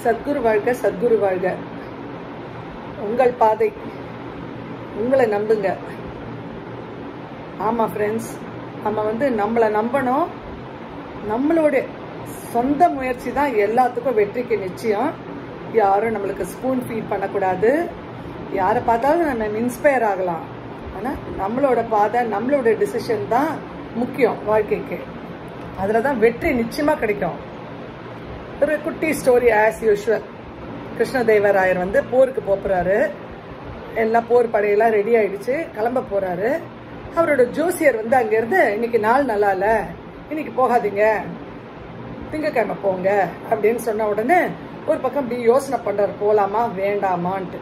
சத்குரு வாழ்க சத்குரு வாழ்க உங்கள் பாதை உங்களை நம்புங்க ஆமா ஃப்ரெண்ட்ஸ் நம்ம வந்து நம்மளை நம்பணும் நம்மளோட சொந்த முயற்சி தான் எல்லாத்துக்கும் வெற்றிக்கு நிச்சயம் யாரும் நம்மளுக்கு ஸ்பூன் ஃபீட் பண்ணக்கூடாது யாரை பார்த்தாலும் நம்ம இன்ஸ்பயர் ஆகலாம் ஆனால் நம்மளோட பாதை நம்மளோட டிசிஷன் தான் முக்கியம் வாழ்க்கைக்கு அதில் தான் வெற்றி நிச்சயமாக கிடைக்கும் ஒரு குட்டி ஸ்டோரி ஆஸ் யூஷுவல் கிருஷ்ணதேவராயர் வந்து போருக்கு போகிறாரு எல்லாம் போர் படையெல்லாம் ரெடி ஆயிடுச்சு கிளம்ப போறாரு அவரோட ஜோசியர் வந்து அங்கிருந்து இன்னைக்கு நாள் நல்லா இல்ல இன்னைக்கு போகாதீங்க திங்கக்கிழமை போங்க அப்படின்னு சொன்ன உடனே ஒரு பக்கம் இப்படி யோசனை பண்றாரு போலாமா வேண்டாமான்ட்டு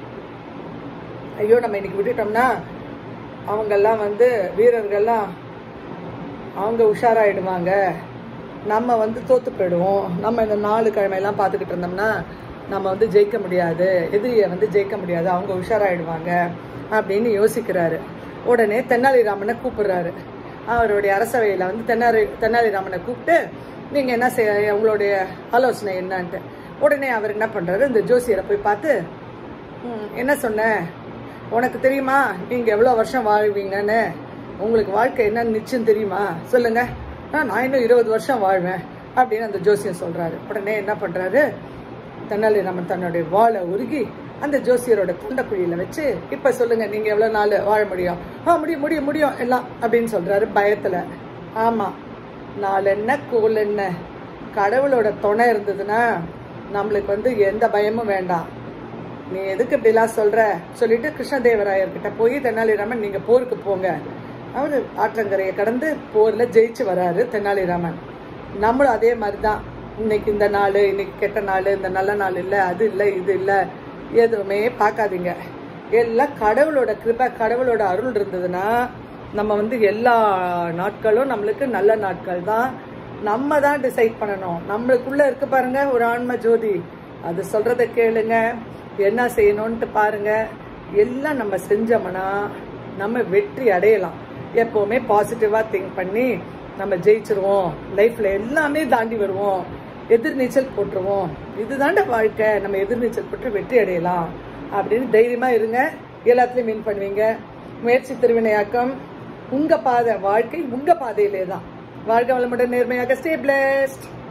ஐயோ நம்ம இன்னைக்கு விட்டுட்டோம்னா அவங்கெல்லாம் வந்து வீரர்கள்லாம் அவங்க உஷாராயிடுவாங்க நம்ம வந்து தோத்து போயிடுவோம் நம்ம இந்த நாலு கிழமையெல்லாம் பார்த்துக்கிட்டு இருந்தோம்னா நம்ம வந்து ஜெயிக்க முடியாது எதிரியை வந்து ஜெயிக்க முடியாது அவங்க உஷாராயிடுவாங்க அப்படின்னு யோசிக்கிறாரு உடனே தென்னாலிராமனை கூப்பிடுறாரு அவருடைய அரசவையில் வந்து தென்னாலி தென்னாலிராமனை கூப்பிட்டு நீங்கள் என்ன செய்ய உங்களுடைய ஆலோசனை என்னன்ட்டு உடனே அவர் என்ன பண்ணுறாரு இந்த ஜோசியரை போய் பார்த்து "ம், என்ன சொன்ன உனக்கு தெரியுமா நீங்க எவ்வளவு வருஷம் வாழ்வீங்கன்னு உங்களுக்கு வாழ்க்கை என்னன்னு நிச்சயம் தெரியுமா சொல்லுங்க "ஆ, நான் இன்னும் இருபது வருஷம் வாழ்வேன் அப்படின்னு அந்த ஜோசியம் சொல்றாரு உடனே என்ன பண்றாரு தென்னாலிராமன் தன்னுடைய வாளை உருகி அந்த ஜோசியரோட தொண்டைக்குழியில வச்சு இப்ப சொல்லுங்க நீங்க எவ்வளவு நாள் வாழ முடியும் ஆ முடியும் முடியும் முடியும் எல்லாம் அப்படின்னு சொல்றாரு பயத்துல ஆமா நாள் என்ன கோல் என்ன கடவுளோட துணை இருந்ததுன்னா நம்மளுக்கு வந்து எந்த பயமும் வேண்டாம் நீ எதுக்கு இப்படிலாம் சொல்ற சொல்லிட்டு கிருஷ்ணதேவராயர் கிட்ட போய் தெனாலிராமன் நீங்க போருக்கு போங்க அவரு ஆற்றங்கரையை கடந்து போர்ல ஜெயிச்சு வராரு தெனாலிராமன் நம்மளும் அதே மாதிரி தான் இன்னைக்கு இந்த நாள் இன்னைக்கு கெட்ட நாள் இந்த நல்ல நாள் இல்லை அது இல்லை இது இல்லை எதுவுமே பார்க்காதீங்க எல்லாம் கடவுளோட கிருபை கடவுளோட அருள் இருந்ததுன்னா நம்ம வந்து எல்லா நாட்களும் நம்மளுக்கு நல்ல நாட்கள் தான் நம்ம தான் டிசைட் பண்ணணும் நம்மளுக்குள்ள இருக்கு பாருங்க ஒரு ஆன்ம ஜோதி அது சொல்றத கேளுங்க என்ன செய்யணும்ட்டு பாருங்க எல்லாம் நம்ம செஞ்சோம்னா நம்ம வெற்றி அடையலாம் எப்பவுமே பாசிட்டிவா திங்க் பண்ணி நம்ம ஜெயிச்சிருவோம் லைஃப்ல எல்லாமே தாண்டி வருவோம் எதிர்நீச்சல் போட்டுருவோம் இதுதாண்ட வாழ்க்கை நம்ம எதிர்நீச்சல் போட்டு வெற்றி அடையலாம் அப்படின்னு தைரியமா இருங்க எல்லாத்துலயும் வின் பண்ணுவீங்க முயற்சி திருவினையாக்கம் உங்க பாதை வாழ்க்கை உங்க பாதையிலே தான் வாழ்க வளமுடன் நேர்மையாக ஸ்டே பிளேஸ்ட்